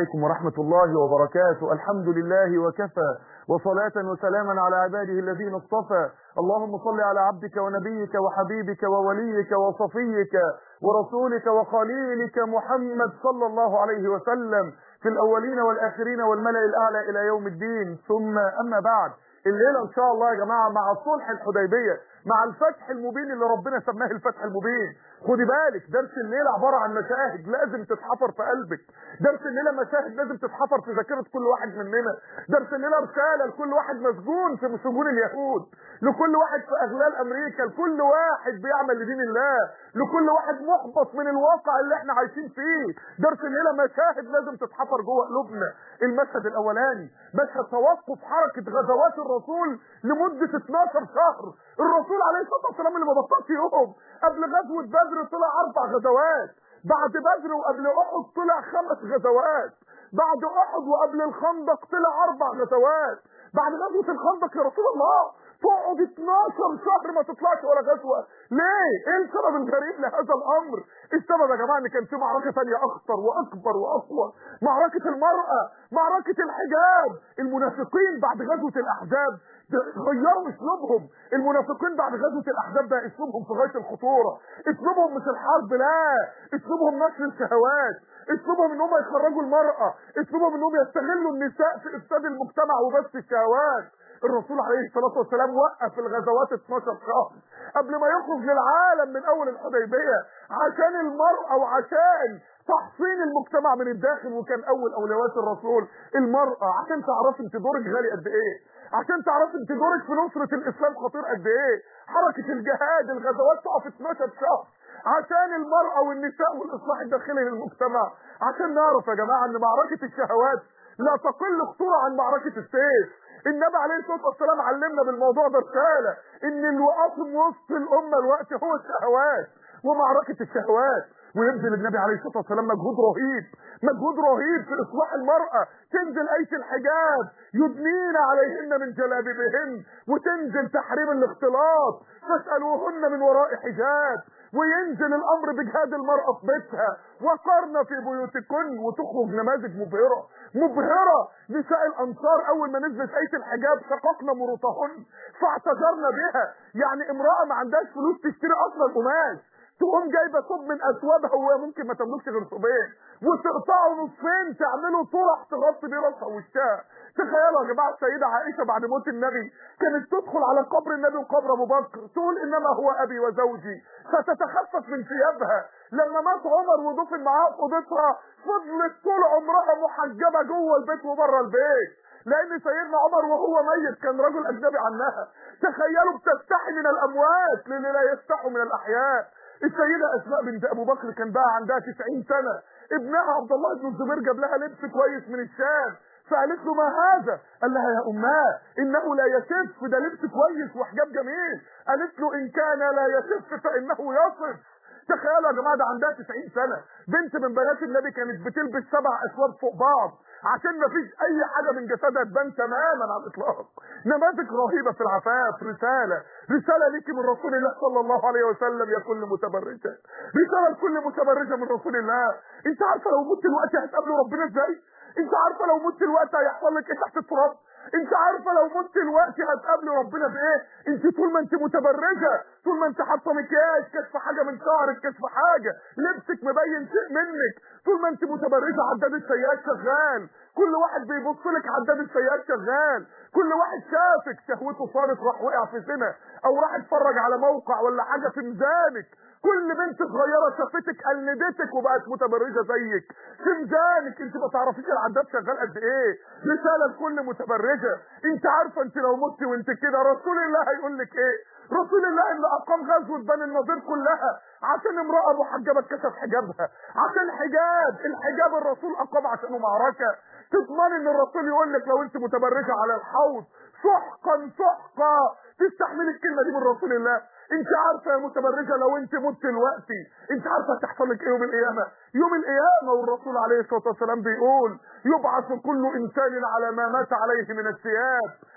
عليكم ورحمة الله وبركاته الحمد لله وكفى وصلاة وسلاما على عباده الذين اصطفى اللهم صل على عبدك ونبيك وحبيبك ووليك وصفيك ورسولك وخليلك محمد صلى الله عليه وسلم في الأولين والآخرين والملأ الأعلى إلى يوم الدين ثم أما بعد الليلة إن شاء الله يا جماعة مع صلح الحديبية مع الفتح المبين اللي ربنا سماه الفتح المبين خدي بالك درس الليلة عبارة عن مشاهد لازم تتحفر في قلبك درس الليلة مشاهد لازم تتحفر في ذاكرة كل واحد مننا درس الليلة رسالة لكل واحد مسجون في سجون اليهود لكل واحد في أغلال أمريكا لكل واحد بيعمل لدين الله لكل واحد محبط من الواقع اللي احنا عايشين فيه درس الليلة مشاهد لازم تتحفر جوه قلوبنا المشهد الأولاني مشهد توقف حركة غزوات الرسول لمدة 12 شهر الرسول عليه الصلاة والسلام اللي ما بطلش يوم قبل غزوة بدر طلع أربع غزوات بعد بدر وقبل أحد طلع خمس غزوات بعد أحد وقبل الخندق طلع أربع غزوات بعد غزوة الخندق يا رسول الله تقعد 12 شهر ما تطلعش ولا غزوة ليه ايه السبب الغريب لهذا الامر السبب يا جماعة ان كان في معركة ثانية اخطر واكبر واقوى معركة المرأة معركة الحجاب المنافقين بعد غزوة الاحزاب غيروا اسلوبهم المنافقين بعد غزوة الاحزاب بقى اسلوبهم في غاية الخطورة اسلوبهم مش الحرب لا اسلوبهم نشر الشهوات اسلوبهم ان هم يخرجوا المرأة اسلوبهم انهم يستغلوا النساء في افساد المجتمع وبث الشهوات الرسول عليه الصلاة والسلام وقف الغزوات 12 شهر قبل ما يخرج للعالم من اول الحديبية عشان المرأة وعشان تحصين المجتمع من الداخل وكان اول اولويات الرسول المرأة عشان تعرفي انت دورك غالي قد ايه عشان تعرفي انت دورك في نصرة الاسلام خطير قد ايه حركة الجهاد الغزوات تقف 12 شهر عشان المرأة والنساء والاصلاح الداخلي للمجتمع عشان نعرف يا جماعة ان معركة الشهوات لا تقل خطورة عن معركة السيف النبي عليه الصلاة والسلام علمنا بالموضوع ده رسالة ان الوقاصم وسط الامة الوقت هو الشهوات ومعركة الشهوات ويبذل النبي عليه الصلاة والسلام مجهود رهيب مجهود رهيب في اصلاح المرأة تنزل اية الحجاب يدنين عليهن من جلابيبهن وتنزل تحريم الاختلاط فاسألوهن من وراء حجاب وينزل الامر بجهاد المرأة في بيتها وقرن في بيوتكن وتخرج نماذج مبهرة مبهرة نساء الانصار اول ما نزلت اية الحجاب شققنا مروطهن فاعتذرنا بها يعني امرأة ما عندهاش فلوس تشتري اصلا قماش تقوم جايبه ثوب من اثوابها وهي ممكن ما تملكش غير ثوبين وتقطعه نصين تعملوا طرح تغطي بيه راسها وشها تخيلوا يا جماعه السيده عائشه بعد موت النبي كانت تدخل على قبر النبي وقبر ابو بكر تقول انما هو ابي وزوجي فتتخفف من ثيابها لما مات عمر ودفن معاه في اوضتها فضلت طول عمرها محجبه جوه البيت وبره البيت لان سيدنا عمر وهو ميت كان رجل اجنبي عنها تخيلوا بتستحي من الاموات للي لا يستحوا من الاحياء السيدة اسماء بنت ابو بكر كان بقى عندها 90 سنة ابنها عبد الله بن الزبير جاب لها لبس كويس من الشام فقالت له ما هذا قال لها يا اماه انه لا يشف ده لبس كويس وحجاب جميل قالت له ان كان لا يشف فانه يصف تخيلوا يا جماعه ده عندها 90 سنه بنت من بنات النبي كانت بتلبس سبع اسواب فوق بعض عشان ما فيش اي حاجه من جسدها تبان تماما على الاطلاق نماذج رهيبه في العفاف رساله رساله ليكي من رسول الله صلى الله عليه وسلم يا كل متبرجه رساله لكل متبرجه من رسول الله انت عارفه لو مت الوقت هتقابلوا ربنا ازاي انت عارفه لو مت الوقت هيحصل لك ايه تحت التراب انت عارفه لو مت الوقت هتقابلي ربنا بايه انت طول ما انت متبرجه طول ما انت حاطه مكياج كشف حاجه من شعرك كشف حاجه لبسك مبين شيء منك طول ما انت متبرجه عداد السيئات شغال كل واحد بيبص لك عداد السيئات شغال كل واحد شافك شهوته صارت راح وقع في زنا او راح اتفرج على موقع ولا حاجه في ميزانك كل بنت صغيره شافتك قلدتك وبقت متبرجه زيك في ميزانك انت ما تعرفيش العداد شغال قد ايه رساله لكل متبرجه انت عارفه انت لو مت وانت كده رسول الله هيقول لك ايه رسول الله اللي اقام غزوه بني النضير كلها عشان امراه محجبه اتكشف حجابها عشان حجاب الحجاب الرسول اقام عشانه معركه تضمن ان الرسول يقول لك لو انت متبرجه على الحوض سحقا سحقا تستحمل الكلمه دي من رسول الله انت عارفه يا متبرجه لو انت مت دلوقتي انت عارفه هتحصل لك ايه يوم القيامه يوم القيامه والرسول عليه الصلاه والسلام بيقول يبعث كل انسان على ما مات عليه من الثياب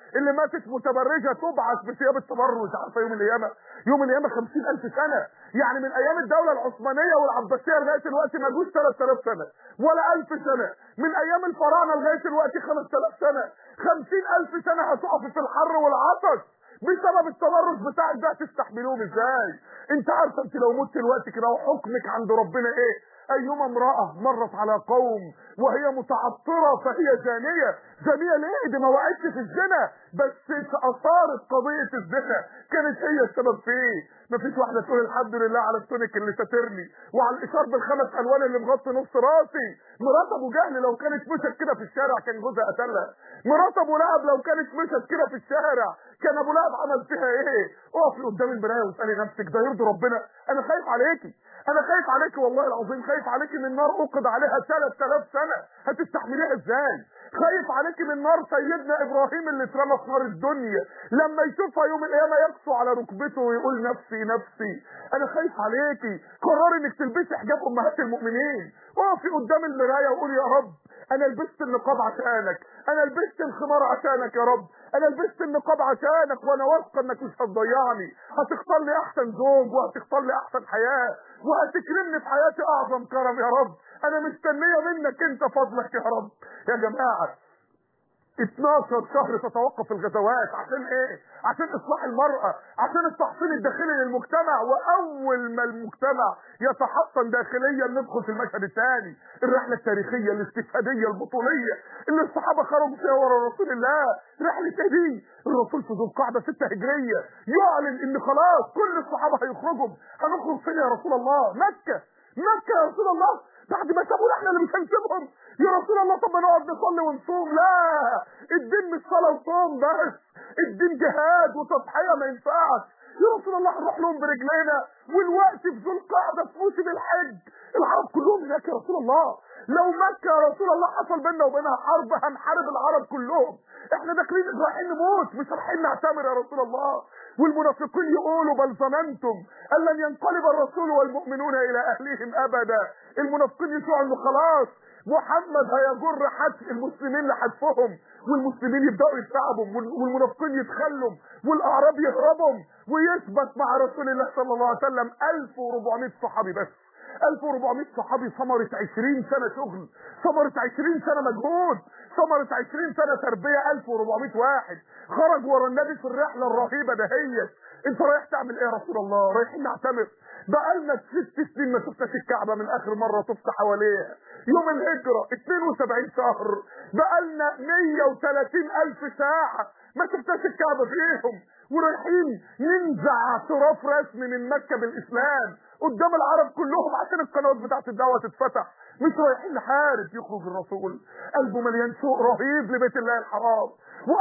اللي ماتت متبرجه تبعث بثياب التبرج عارفه يوم القيامه يوم القيامه 50000 سنه يعني من ايام الدوله العثمانيه والعباسيه لغايه دلوقتي ما جوش 3000 سنه ولا 1000 سنه من ايام الفراعنه لغايه دلوقتي 5000 سنه 50000 سنه هتقفوا في الحر والعطش بسبب التبرج بتاعك ده تستحملوهم ازاي انت عارفه انت لو مت دلوقتي كده وحكمك عند ربنا ايه ايما امرأة مرت على قوم وهي متعطرة فهي زانية زانية ليه دي ما وقعتش في الزنا بس اثارت قضية الزنا كانت هي السبب فيه مفيش واحدة تقول الحمد لله على التونيك اللي ساترني وعلى الاشار بالخمس الوان اللي مغطي نص راسي مرات ابو جهل لو كانت مشت كده في الشارع كان جوزها قتلها مرات ابو لهب لو كانت مشت كده في الشارع كان ابو لهب عمل فيها ايه اقفي قدام المرايه واسالي نفسك ده يرضي ربنا انا خايف عليكي انا خايف عليكي والله العظيم خايف عليكي من نار اوقد عليها 3000 سنه هتستحمليها ازاي خايف عليكي من نار سيدنا ابراهيم اللي اترمى في نار الدنيا لما يشوفها يوم القيامه يقسو على ركبته ويقول نفسي نفسي انا خايف عليكي قرري انك تلبسي حجاب امهات المؤمنين اقفي قدام المرايه وقولي يا رب انا لبست النقاب عشانك انا لبست الخمار عشانك يا رب انا لبست النقاب عشانك وانا واثقه انك مش هتضيعني هتختار لي احسن زوج وهتختار لي احسن حياه وهتكرمني في حياتي اعظم كرم يا رب انا مستنيه منك انت فضلك يا رب يا جماعه 12 شهر تتوقف الغزوات عشان ايه عشان اصلاح المرأة عشان التحصين الداخلي للمجتمع واول ما المجتمع يتحصن داخليا ندخل في المشهد الثاني الرحلة التاريخية الاستفادية البطولية اللي الصحابة خرجوا فيها ورا رسول الله رحلة ايه دي الرسول في ذو القعدة 6 هجرية يعلن ان خلاص كل الصحابة هيخرجوا هنخرج فين يا رسول الله مكة مكة يا رسول الله بعد ما سابونا احنا اللي مش هنسيبهم يا رسول الله طب ما نقعد نصلي ونصوم لا الدين مش صلاه وصوم بس الدين جهاد وتضحيه ما ينفعش يا رسول الله هنروح لهم برجلينا والوقت في ذو القعده في موسم الحج العرب كلهم هناك يا رسول الله لو مكه يا رسول الله حصل بيننا وبينها حرب هنحارب العرب كلهم احنا داخلين رايحين نموت مش رايحين نعتمر يا رسول الله والمنافقين يقولوا بل ظننتم ان لن ينقلب الرسول والمؤمنون الى اهليهم ابدا المنافقين يسوعوا انه خلاص محمد هيجر حتف المسلمين لحتفهم والمسلمين يبداوا يتعبوا والمنافقين يتخلوا والاعراب يهربوا ويثبت مع رسول الله صلى الله عليه وسلم 1400 صحابي بس 1400 صحابي ثمرة 20 سنة شغل ثمرة 20 سنة مجهود ثمرة 20 سنة تربية 1400 واحد خرج ورا النبي في الرحلة الرهيبة دهيت انت رايح تعمل ايه يا رسول الله رايحين نعتمر بقالنا ست سنين ما شفناش الكعبة من اخر مرة طفت حواليها يوم الهجرة 72 شهر بقالنا 130 الف ساعة ما شفناش الكعبة فيهم ورايحين ننزع اعتراف رسمي من مكة بالاسلام قدام العرب كلهم عشان القنوات بتاعت الدعوة تتفتح مش رايحين نحارب يخرج الرسول قلبه مليان شوق رهيب لبيت الله الحرام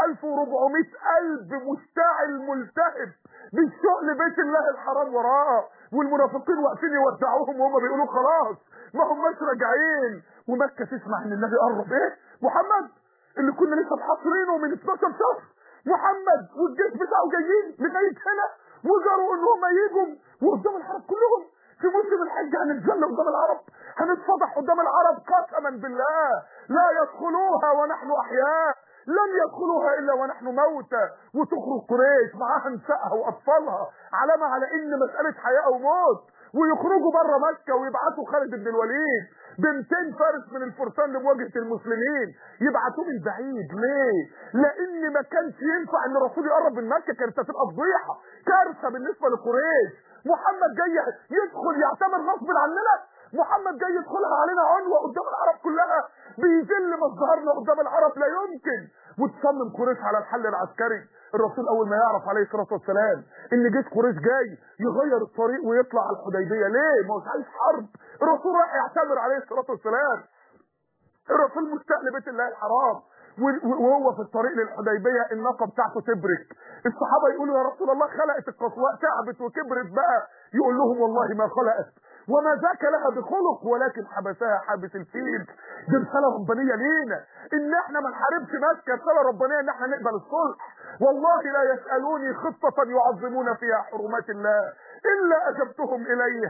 و1400 قلب مشتعل ملتهب بالشوق لبيت الله الحرام وراه والمنافقين واقفين يودعوهم وهم بيقولوا خلاص ما هماش راجعين ومكه تسمع ان النبي قرب ايه محمد اللي كنا لسه محاصرينه من 12 شهر محمد والجيش بتاعه جايين لغايه هنا وجروا ان هم يجوا وقدام العرب كلهم في موسم الحج هنتذل قدام العرب هنتفضح قدام العرب قسما بالله لا يدخلوها ونحن احياء لن يدخلوها الا ونحن موتى وتخرج قريش معاها نسائها واطفالها علامه على ان مساله حياه او موت ويخرجوا بره مكه ويبعتوا خالد بن الوليد ب 200 فارس من الفرسان لمواجهه المسلمين يبعتوه من بعيد ليه؟ لان ما كانش ينفع ان الرسول يقرب من مكه كانت هتبقى فضيحه كارثه بالنسبه لقريش محمد جاي يدخل يعتمر غصب عننا محمد جاي يدخلها علينا عنوة قدام العرب كلها بيذل مظهرنا قدام العرب لا يمكن وتصمم قريش على الحل العسكري الرسول اول ما يعرف عليه الصلاه والسلام ان جيش قريش جاي يغير الطريق ويطلع على الحديبيه ليه ما هو عايز حرب الرسول راح يعتمر عليه الصلاه والسلام الرسول مشتاق لبيت الله الحرام وهو في الطريق للحديبيه الناقه بتاعته تبرك الصحابه يقولوا يا رسول الله خلقت القصواء تعبت وكبرت بقى يقول لهم والله ما خلقت وما ذاك لها بخلق ولكن حبسها حابس الفيل دي رساله ربانيه لينا ان احنا ما نحاربش مكه رساله ربانيه ان احنا نقبل الصلح والله لا يسالوني خطه يعظمون فيها حرمات الله الا اجبتهم اليها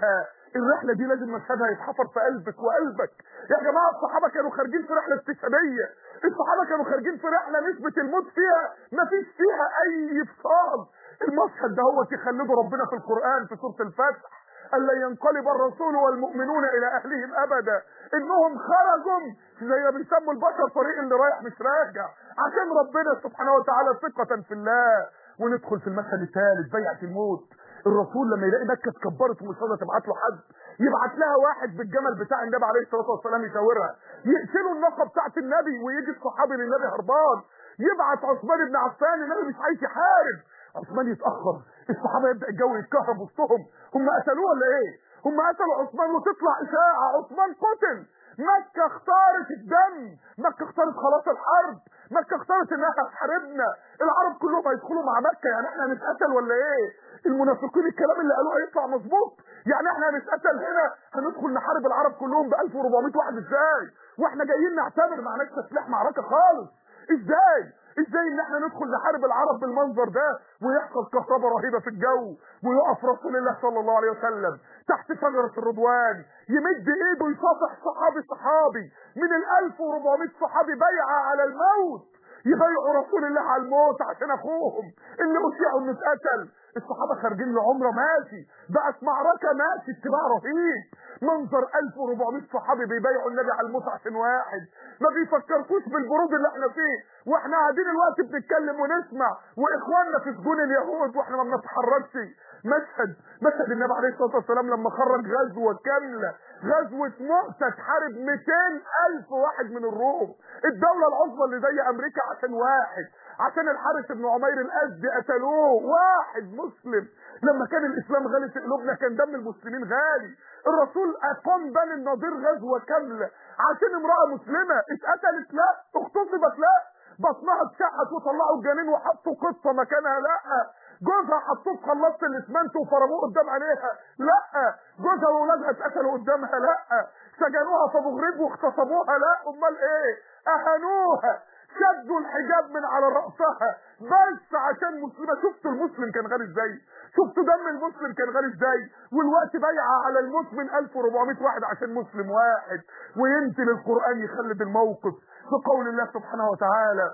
الرحله دي لازم مشهدها يتحفر في قلبك وقلبك يا جماعه الصحابه كانوا خارجين في رحله استشهاديه الصحابه كانوا خارجين في رحله نسبه الموت فيها ما فيش فيها اي افصال المشهد ده هو يخلده ربنا في القران في سوره الفتح ألا ينقلب الرسول والمؤمنون إلى أهلهم أبدا إنهم خرجوا زي ما بيسموا البشر طريق اللي رايح مش راجع عشان ربنا سبحانه وتعالى ثقة في الله وندخل في المشهد الثالث بيعة الموت الرسول لما يلاقي مكة اتكبرت ومش راضية تبعت له حد يبعت لها واحد بالجمل بتاع النبي عليه الصلاة والسلام يشاورها يقتلوا الناقة بتاعت النبي ويجي الصحابي للنبي هربان يبعت عثمان بن عفان النبي مش عايز يحارب عثمان يتأخر الصحابة يبدأ الجو يتكهرب وسطهم هم قتلوه ولا ايه هم قتلوا عثمان وتطلع إشاعة عثمان قتل مكة اختارت الدم مكة اختارت خلاص الحرب مكة اختارت انها تحاربنا العرب كلهم هيدخلوا مع مكة يعني احنا هنتقتل ولا ايه المنافقين الكلام اللي قالوه هيطلع مظبوط يعني احنا هنتقتل هنا هندخل نحارب العرب كلهم ب 1400 واحد ازاي واحنا جايين نعتبر معناش تسليح معركة خالص ازاي ازاي ان احنا ندخل نحارب العرب بالمنظر ده ويحصل كهرباء رهيبه في الجو ويقف رسول الله صلى الله عليه وسلم تحت شجره الرضوان يمد ايده يصافح صحابي صحابي من ال 1400 صحابي بيعه على الموت يبايعوا رسول الله على الموت عشان اخوهم اللي اشيعوا انه اتقتل الصحابه خارجين لعمره ماشي بقت معركه ماشي اتباع رهيب منظر 1400 صحابي بيبايعوا النبي على الموت عشان واحد ما بيفكركوش بالبرود اللي احنا فيه واحنا قاعدين الوقت بنتكلم ونسمع واخواننا في سجون اليهود واحنا ما بنتحركش مشهد مشهد النبي عليه الصلاه والسلام لما خرج غزوه كامله غزوه مؤتة تحارب 200 الف واحد من الروم الدوله العظمى اللي زي امريكا عشان واحد عشان الحارث بن عمير الازدي قتلوه واحد مسلم لما كان الاسلام غالي في قلوبنا كان دم المسلمين غالي الرسول اقام بني النضير غزوه كامله عشان امراه مسلمه اتقتلت لا اغتصبت لا بطنها اتشقت وطلعوا الجنين وحطوا قطه مكانها لا جوزها حطوه في خلاصه الاسمنت وفرموه قدام عينيها لا جوزها واولادها اتقتلوا قدامها لا سجنوها في ابو غريب واغتصبوها لا امال ايه اهانوها شدوا الحجاب من على رأسها بس عشان مسلمة شفتوا المسلم كان غالي ازاي شفتوا دم المسلم كان غالي ازاي والوقت بيعة على الموت من 1400 واحد عشان مسلم واحد وينزل القرآن يخلد الموقف بقول الله سبحانه وتعالى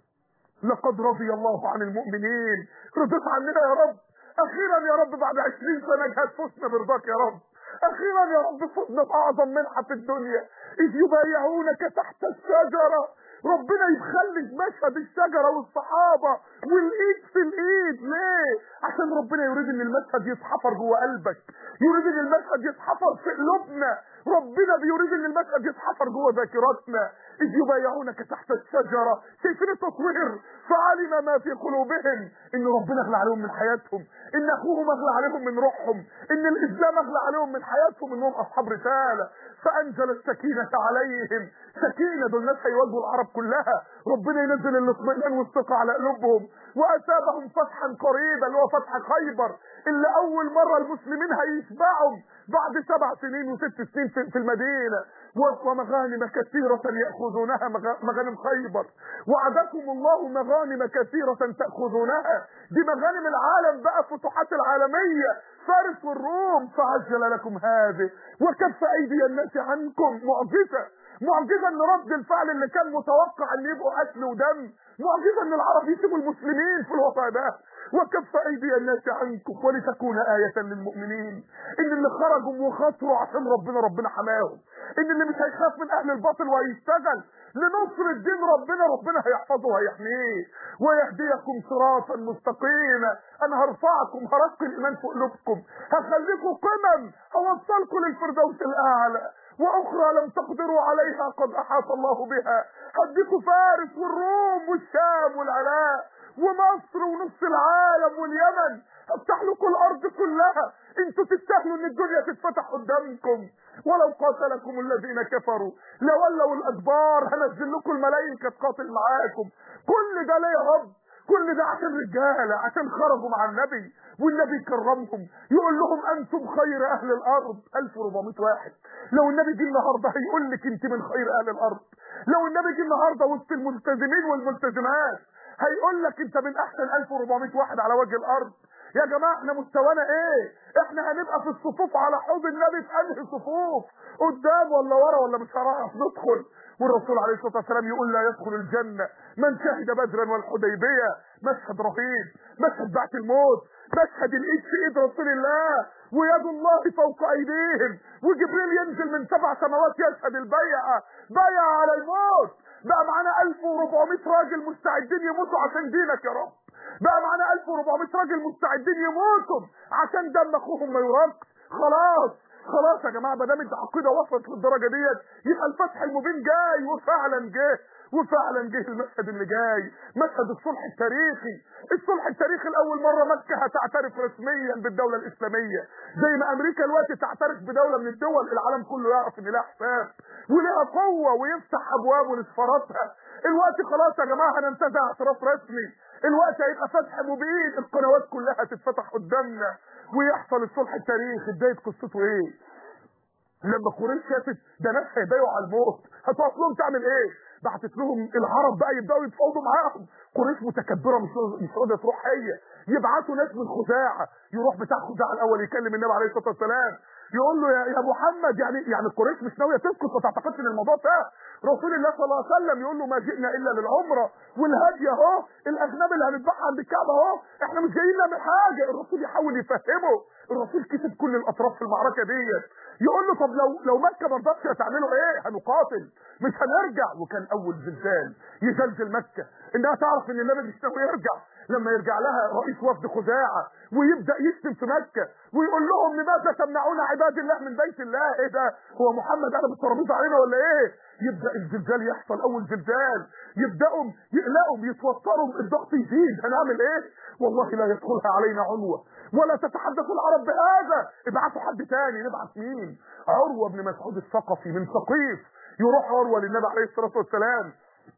لقد رضي الله عن المؤمنين رضيت عننا يا رب اخيرا يا رب بعد 20 سنة جهاز فزنا برضاك يا رب اخيرا يا رب فزنا باعظم منحة في الدنيا اذ يبايعونك تحت الشجرة ربنا يخلي مشهد الشجرة والصحابة والايد في الايد ليه عشان ربنا يريد ان المشهد يتحفر جوه قلبك يريد ان المشهد يتحفر في قلوبنا ربنا بيريد ان المشهد يتحفر جوه ذاكرتنا اذ يبايعونك تحت الشجرة شايفين التصوير فعلم ما في قلوبهم ان ربنا اغلى عليهم من حياتهم ان اخوهم اغلى عليهم من روحهم ان الاسلام اغلى عليهم من حياتهم انهم اصحاب رسالة فانزل السكينة عليهم سكينة دول ناس هيواجهوا العرب كلها ربنا ينزل الاطمئنان والثقة على قلوبهم واثابهم فتحا قريبا اللي هو فتح خيبر اللي اول مرة المسلمين هيشبعهم بعد سبع سنين وست سنين في المدينة ومغانم كثيرة يأخذونها مغانم خيبر وعدكم الله مغانم كثيرة تأخذونها دي مغانم العالم بقى فتوحات العالمية فارس والروم فعجل لكم هذه وكف أيدي الناس عنكم معجزة معجزة ان رد الفعل اللي كان متوقع ان يبقوا قتل ودم معجزة ان العرب يسيبوا المسلمين في الوضع ده وكف ايدي الناس عنكم ولتكون آية للمؤمنين ان اللي خرجوا وخاطروا عشان ربنا ربنا حماهم ان اللي مش هيخاف من اهل الباطل وهيشتغل لنصر الدين ربنا ربنا هيحفظه وهيحميه ويهديكم صراطا مستقيما انا هرفعكم هرقي الايمان في قلوبكم هخليكم قمم هوصلكم للفردوس الاعلى واخرى لم تقدروا عليها قد احاط الله بها هديكم فارس والروم والشام والعراق ومصر ونص العالم واليمن افتح لكم الارض كلها انتوا تستاهلوا ان الدنيا تتفتح قدامكم ولو قاتلكم الذين كفروا لولوا الادبار هنزل لكم الملائكه تقاتل معاكم كل ده ليه يا رب كل ده عشان رجاله عشان خرجوا مع النبي والنبي كرمهم يقول لهم انتم خير اهل الارض 1400 واحد لو النبي جه النهارده هيقول لك انت من خير اهل الارض لو النبي جه النهارده وسط الملتزمين والملتزمات هيقول لك انت من احسن 1400 واحد على وجه الارض يا جماعه احنا مستوانا ايه احنا هنبقى في الصفوف على حوض النبي في انهي صفوف قدام ولا ورا ولا مش هنعرف ندخل والرسول عليه الصلاه والسلام يقول لا يدخل الجنه من شهد بدرا والحديبيه مشهد رهيب مشهد بعد الموت مشهد الايد في ايد رسول الله ويد الله فوق ايديهم وجبريل ينزل من سبع سماوات يشهد البيعه بيعه على الموت بقى معانا 1400 راجل مستعدين يموتوا عشان دينك يا رب بقى معانا 1400 راجل مستعدين يموتوا عشان دم اخوهم ما يرقص خلاص خلاص يا جماعه ما دام العقيده وصلت للدرجه ديت يبقى الفتح المبين جاي وفعلا جه وفعلا جه المشهد اللي جاي مشهد الصلح التاريخي الصلح التاريخي لاول مره مكه هتعترف رسميا بالدوله الاسلاميه زي ما امريكا دلوقتي تعترف بدوله من الدول العالم كله يعرف ان لها حساب ولها قوه ويفتح ابوابه لسفاراتها الوقت خلاص يا جماعه هننتزع اعتراف رسمي الوقت هيبقى فتح مبين القنوات كلها تتفتح قدامنا ويحصل الصلح التاريخي بدايه قصته ايه لما قريش شافت ده ناس هيبايعوا على الموت هتقف لهم تعمل ايه بعتت لهم العرب بقى يبداوا يتفاوضوا معاهم قريش متكبره مش مش راضيه تروح هي يبعتوا ناس من خزاعه يروح بتاع خزاعه الاول يكلم النبي عليه الصلاه والسلام يقول له يا, يا محمد يعني يعني قريش مش ناويه تسكت ما تعتقدش ان الموضوع ده رسول الله صلى الله عليه وسلم يقول له ما جئنا الا للعمره والهدي اهو الاغنام اللي هنذبحها عند الكعبه اهو احنا مش جايين نعمل حاجه الرسول يحاول يفهمه الرسول كسب كل الاطراف في المعركه ديت يقول له طب لو لو مكه ما رضتش هتعملوا ايه هنقاتل مش هنرجع وكان اول زلزال يزلزل مكه انها تعرف ان النبي مش ناوي يرجع لما يرجع لها رئيس وفد خزاعه ويبدا يشتم في مكه ويقول لهم لماذا تمنعون عباد الله من بيت الله ايه ده هو محمد قلب الترابيزه علينا ولا ايه يبدا الزلزال يحصل اول زلزال يبداوا يقلقوا يتوتروا الضغط يزيد هنعمل ايه والله لا يدخلها علينا عنوه ولا تتحدث العرب بهذا ابعثوا حد تاني نبعث مين عروه بن مسعود الثقفي من ثقيف يروح عروه للنبي عليه الصلاه والسلام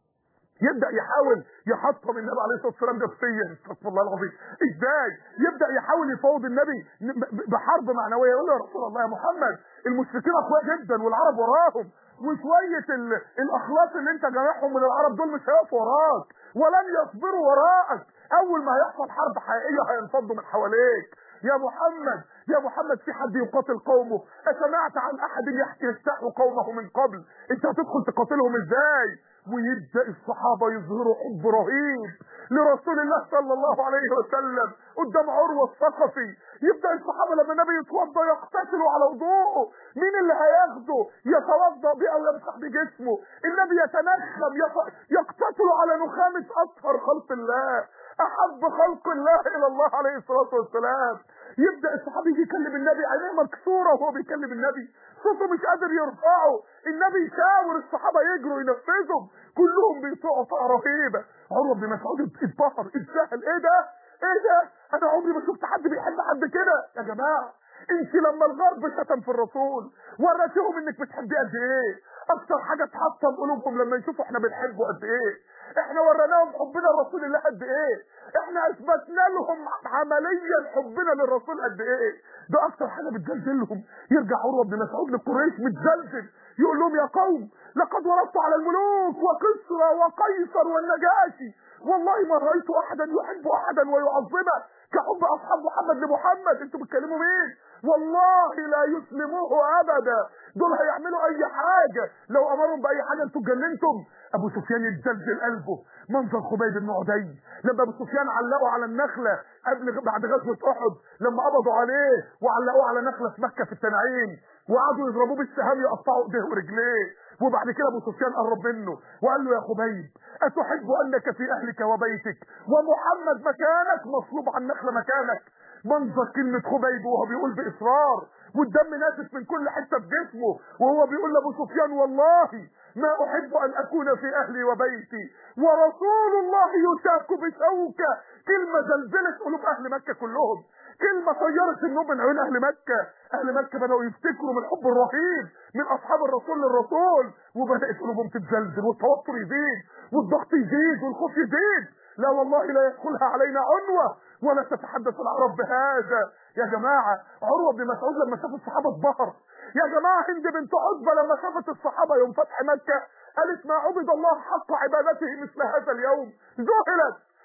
يبدا يحاول يحطم النبي عليه الصلاه والسلام نفسيا استغفر الله العظيم ازاي يبدا يحاول يفاوض النبي بحرب معنويه يقول له يا رسول الله يا محمد المشركين اقوياء جدا والعرب وراهم وشويه ال- الاخلاص اللي انت جامعهم من العرب دول مش هيقفوا وراك ولن يصبروا وراءك اول ما هيحصل حرب حقيقيه هينفضوا من حواليك يا محمد يا محمد في حد يقاتل قومه أسمعت عن أحد يحكي يستحوا قومه من قبل أنت هتدخل تقاتلهم إزاي ويبدأ الصحابة يظهروا حب رهيب لرسول الله صلى الله عليه وسلم قدام عروة الثقفي يبدأ الصحابة لما النبي يتوضى يقتتلوا على وضوءه مين اللي هياخده يتوضى بيه أو يمسح بجسمه النبي يتنخم يف- يقتتلوا على نخامة أطهر خلق الله أحب خلق الله إلى الله عليه الصلاة والسلام يبدأ الصحابي يجي يكلم النبي عينيه مكسورة وهو بيكلم النبي صوته مش قادر يرفعه النبي يشاور الصحابة يجروا ينفذهم كلهم بيطيعوا طاعة رهيبة عروة بن مسعود اتبهر اتسهل ايه ده ايه ده انا عمري ما شفت حد بيحب حد كده يا جماعة انت لما الغرب شتم في الرسول وريتهم انك بتحبيه قد ايه اكتر حاجة تحطم قلوبهم لما يشوفوا احنا بنحبه قد ايه احنا وريناهم حبنا لرسول الله قد ايه احنا اثبتنا لهم عمليا حبنا للرسول قد ايه ده اكتر حاجه بتزلزلهم يرجع عروه بن مسعود لقريش متزلزل يقول لهم يا قوم لقد وردت على الملوك وكسرى وقيصر والنجاشي والله ما رايت احدا يحب احدا ويعظمه كحب اصحاب محمد لمحمد انتوا بتكلموا مين والله لا يسلموه ابدا دول هيعملوا اي حاجه لو امرهم باي حاجه انتوا اتجننتم ابو سفيان يتزلزل قلبه منظر خبيب بن عدي لما ابو سفيان علقوا على النخله قبل بعد غزوه احد لما قبضوا عليه وعلقوه على نخله في مكه في التنعيم وقعدوا يضربوه بالسهام يقطعوا ايديه ورجليه وبعد كده ابو سفيان قرب منه وقال له يا خبيب اتحب انك في اهلك وبيتك ومحمد مكانك مصلوب عن نخله مكانك منظر كلمة خبيب وهو بيقول بإصرار والدم نازف من كل حتة في جسمه وهو بيقول لأبو سفيان والله ما أحب أن أكون في أهلي وبيتي ورسول الله يشاك بشوكة كلمة زلزلت قلوب أهل مكة كلهم كلمة طيرت النوم من عيون أهل مكة أهل مكة بدأوا يفتكروا من الحب الرهيب من أصحاب الرسول للرسول وبدأت قلوبهم تتزلزل والتوتر يزيد والضغط يزيد والخوف يزيد لا والله لا يدخلها علينا عنوة ولا تتحدث العرب بهذا يا جماعة عروة بن مسعود لما شاف الصحابة اتبهر يا جماعة هند بنت عتبة لما شافت الصحابة يوم فتح مكة قالت ما عبد الله حق عبادته مثل هذا اليوم ذهلت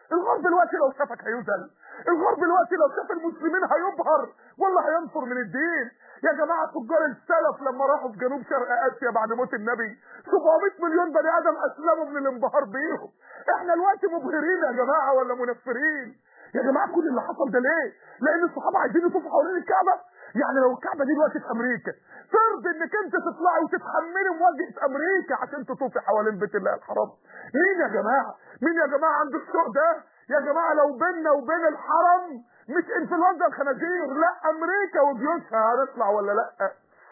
الغرب دلوقتي لو شافك هيذل الغرب دلوقتي لو شاف المسلمين هيبهر ولا هينفر من الدين يا جماعه تجار السلف لما راحوا في جنوب شرق اسيا بعد موت النبي 700 مليون بني ادم اسلموا من الانبهار بيهم احنا دلوقتي مبهرين يا جماعه ولا منفرين يا جماعه كل اللي حصل ده ليه لان الصحابه عايزين يطوفوا حوالين الكعبه يعني لو الكعبه دي دلوقتي في امريكا ترضي انك انت تطلعي وتتحملي مواجهه امريكا عشان تطوفي حوالين بيت الله الحرام مين يا جماعه مين يا جماعه عنده السوق ده يا جماعه لو بيننا وبين الحرم مش انفلونزا الخنازير لا امريكا وجيوشها هنطلع ولا لا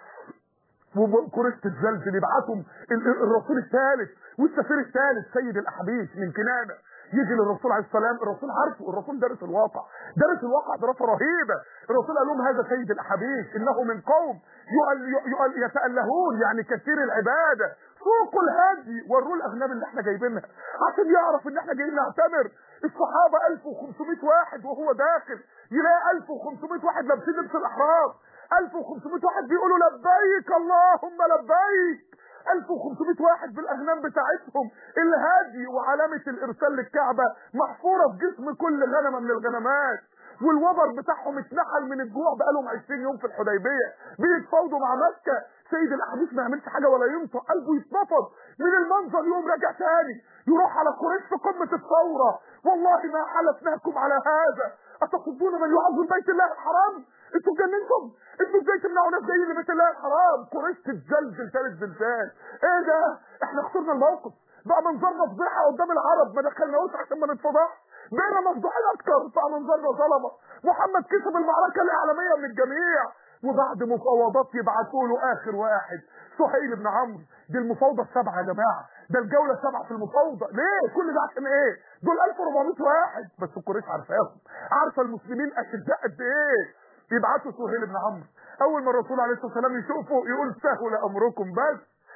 وكرة الزلزل يبعتهم الرسول الثالث والسفير الثالث سيد الاحاديث من كنانه يجي للرسول عليه السلام الرسول عارفه الرسول درس الواقع درس الواقع دراسه رهيبه الرسول قال لهم هذا سيد الاحاديث انه من قوم يؤل يؤل يتالهون يعني كثير العباده سوقوا الهدي وروه الاغنام اللي احنا جايبينها عشان يعرف ان احنا جايين نعتمر الصحابه 1500 واحد وهو داخل يلاقي 1500 واحد لابسين لبس الاحرام 1500 واحد بيقولوا لبيك اللهم لبيك 1500 واحد بالاغنام بتاعتهم الهادي وعلامة الارسال للكعبة محفورة في جسم كل غنمة من الغنمات والوبر بتاعهم اتنحل من الجوع بقالهم 20 يوم في الحديبية بيتفاوضوا مع مكة سيد الاحاديث ما يعملش حاجة ولا ينطق قلبه يتنفض من المنظر يوم راجع تاني يروح على قريش في قمة الثورة والله ما حلفناكم على هذا اتصدون من يعظم بيت الله الحرام انتوا اتجننتم انتوا ازاي تمنعوا ناس جايين لبيت الله الحرام قريش تتزلزل ثالث زلزال ايه ده احنا خسرنا الموقف بقى منظرنا فضيحه قدام العرب ما دخلناهوش عشان ما نتفضحش بقينا مفضوحين اكتر بقى منظرنا ظلمه محمد كسب المعركه الاعلاميه من الجميع وبعد مفاوضات يبعتوا له اخر واحد سهيل بن عمرو دي المفاوضه السبعه يا جماعه ده الجوله السبعه في المفاوضه ليه كل ده عشان ايه دول 1400 واحد بس قريش عارفاهم عارفه المسلمين اشداء قد ايه يبعتوا سهيل بن عمرو اول ما الرسول عليه الصلاه والسلام يشوفه يقول سهل امركم بس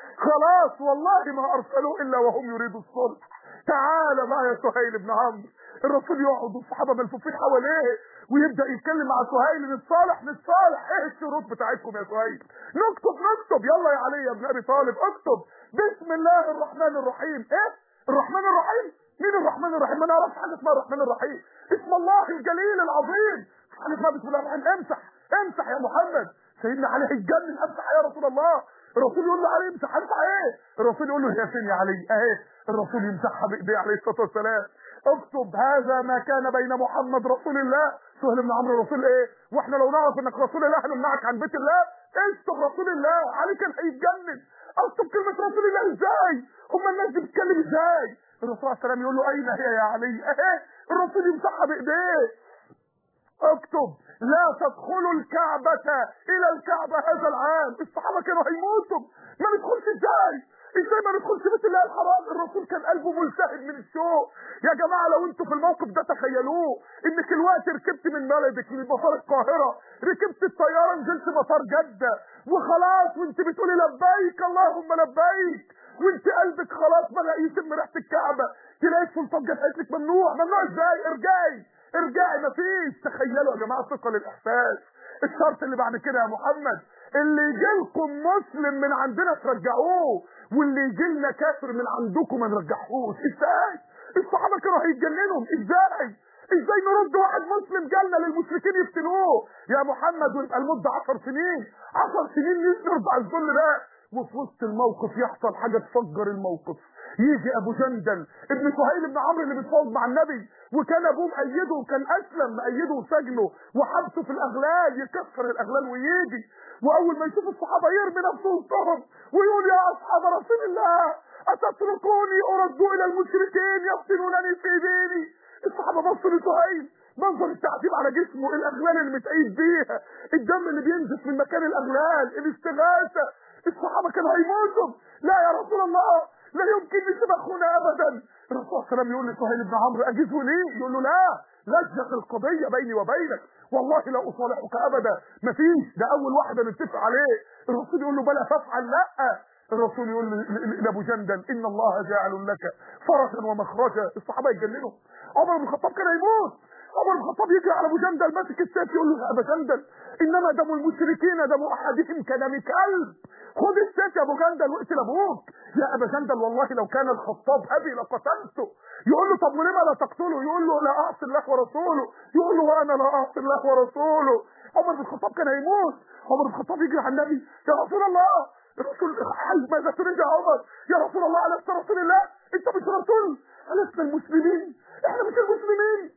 خلاص والله ما ارسلوا الا وهم يريدوا الصلح تعال بقى يا سهيل بن عمرو الرسول يقعد والصحابه ملفوفين حواليه ويبدا يتكلم مع سهيل نتصالح نتصالح ايه الشروط بتاعتكم يا سهيل نكتب نكتب يلا يا علي يا ابن ابي طالب اكتب بسم الله الرحمن الرحيم ايه الرحمن الرحيم مين الرحمن الرحيم ما نعرفش حاجه اسمها الرحمن الرحيم اسم الله الجليل العظيم حاجه اسمها بسم الله الرحمن امسح امسح يا محمد سيدنا علي هيتجنن امسح يا رسول الله الرسول يقول له علي امسح امسح ايه الرسول يقول له هي فين يا علي اهي الرسول يمسحها بايديه عليه الصلاه والسلام اكتب هذا ما كان بين محمد رسول الله سهل بن عمرو رسول ايه واحنا لو نعرف انك رسول الله هنمنعك عن بيت الله اكتب رسول الله علي كان هيتجنن اكتب كلمه رسول الله ازاي هم الناس دي بتتكلم ازاي الرسول عليه السلام يقول له اين هي يا علي اهي الرسول يمسحها بايديه اكتب لا تدخلوا الكعبة الى الكعبة هذا العام الصحابة كانوا هيموتوا ما ندخلش ازاي ازاي ما ندخلش بيت الله الحرام الرسول كان قلبه ملتهب من الشوق يا جماعة لو انتوا في الموقف ده تخيلوه انك الوقت ركبت من بلدك من مطار القاهرة ركبت الطيارة نزلت مطار جدة وخلاص وانت بتقولي لبيك اللهم لبيك وانت قلبك خلاص بدأ يتم ريحة الكعبة تلاقي السلطان جت قالت لك ممنوع ممنوع ازاي ارجعي ارجعي مفيش تخيلوا يا جماعه ثقل الاحساس الشرط اللي بعد كده يا محمد اللي يجي لكم مسلم من عندنا ترجعوه واللي يجي لنا كافر من عندكم ما نرجعوش ازاي الصحابه كانوا هيتجننوا ازاي ازاي نرد واحد مسلم جالنا للمشركين يفتنوه يا محمد ويبقى المده 10 سنين 10 سنين نرضى الذل ده وفي وسط الموقف يحصل حاجه تفجر الموقف يجي ابو جندل ابن سهيل بن عمرو اللي بيتفاوض مع النبي وكان ابوه مأيده وكان اسلم مأيده وسجنه وحبسه في الاغلال يكسر الاغلال ويجي واول ما يشوف الصحابه يرمي نفسه وسطهم ويقول يا اصحاب رسول الله اتتركوني ارد الى المشركين يفتنونني في ديني الصحابه بصوا لسهيل منظر التعذيب على جسمه الاغلال اللي متأيد بيها الدم اللي بينزف من مكان الاغلال الاستغاثه الصحابه كانوا هيموتوا لا يا رسول الله لا يمكن نسيب اخونا ابدا الرسول صلى الله عليه وسلم يقول لسهيل بن عمرو اجزه ليه يقول له لا لجت القضيه بيني وبينك والله لا اصالحك ابدا مفيش ده اول واحده نتفق عليه الرسول يقول له بلى تفعل لا الرسول يقول لابو جندل ان الله جاعل لك فرجا ومخرجا الصحابه يتجننوا عمر بن الخطاب كان هيموت عمر بن الخطاب يجري على ابو جندل ماسك السيف يقول له يا ابا جندل انما دم المشركين دم احدهم كدم كلب خد السيف يا ابو جندل واقتل ابوك يا ابا جندل والله لو كان الخطاب ابي لقتلته يقول له طب ولما لا تقتله يقول له لا اعصي الله ورسوله يقول له وانا لا اعصي الله ورسوله عمر بن الخطاب كان هيموت عمر بن الخطاب يجري على النبي يا رسول الله الرسول حل ماذا تريد يا عمر يا رسول الله ألست رسول الله انت مش رسول ألسنا المسلمين احنا مش المسلمين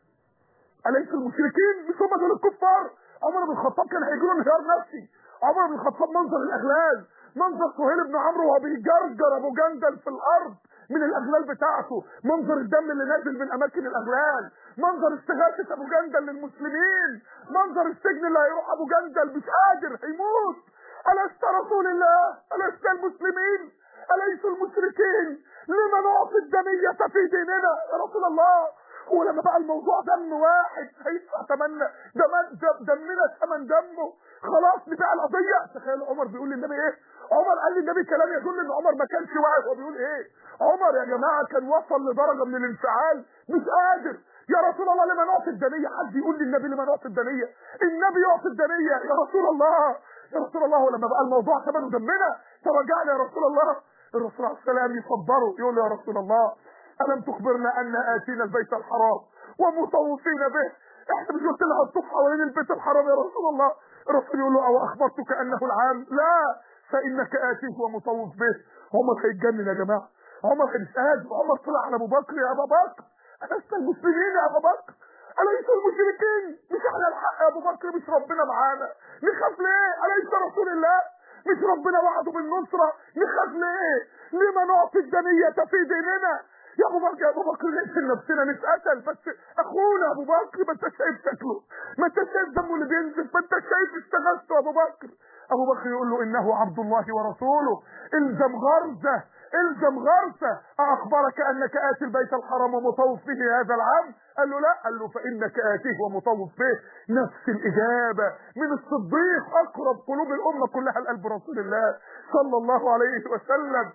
أليس المشركين مش هم دول الكفار عمر بن الخطاب كان هيجيله انهيار نفسي عمر بن الخطاب منظر الاغلال منظر سهيل بن عمرو وهو بيجرجر ابو جندل في الارض من الاغلال بتاعته منظر الدم اللي نازل من اماكن الاغلال منظر استغاثه ابو جندل للمسلمين منظر السجن اللي هيروح ابو جندل مش قادر هيموت ألست رسول الله ألست المسلمين أليس المشركين لما نعطي الدمية في ديننا يا رسول الله هو لما بقى الموضوع دم واحد هيدفع ثمن دم دمنا ثمن دمه خلاص نبيع القضية تخيل عمر بيقول للنبي ايه عمر قال للنبي كلام يدل ان عمر ما كانش واعي هو بيقول ايه عمر يا جماعة كان وصل لدرجة من الانفعال مش قادر يا رسول الله لما نعطي الدنية حد يقول للنبي لما نعطي الدنية النبي يعطي الدنية يا رسول الله يا رسول الله ولما بقى الموضوع ثمنه دمنا تراجعنا يا رسول الله الرسول عليه السلام يصبره يقول يا رسول الله ألم تخبرنا أن آتينا البيت الحرام ومطوفين به احنا مش قلت لها الطوف حوالين البيت الحرام يا رسول الله الرسول يقول له أو أخبرتك أنه العام لا فإنك آتيه ومطوف به عمر هيتجنن يا جماعة عمر مش قادر عمر طلع على أبو بكر يا أبا بكر ألست المسلمين يا أبا بكر أليس المشركين مش احنا الحق يا أبو بكر مش ربنا معانا نخاف ليه أليس رسول الله مش ربنا وعده بالنصرة نخاف ليه لما نعطي الدنية في ديننا يا ابو بكر يا ابو بكر نقتل نفسنا نتقتل بس اخونا ابو بكر ما انت شايف شكله ما انت شايف دمه اللي بينزف ما انت شايف استغاثته يا ابو بكر ابو بكر يقول له انه عبد الله ورسوله الزم غرزه الزم غرسه اخبرك انك اتي البيت الحرام ومطوف به هذا العام قال له لا قال له فانك اتيه ومطوف به نفس الاجابه من الصديق اقرب قلوب الامه كلها لقلب رسول الله صلى الله عليه وسلم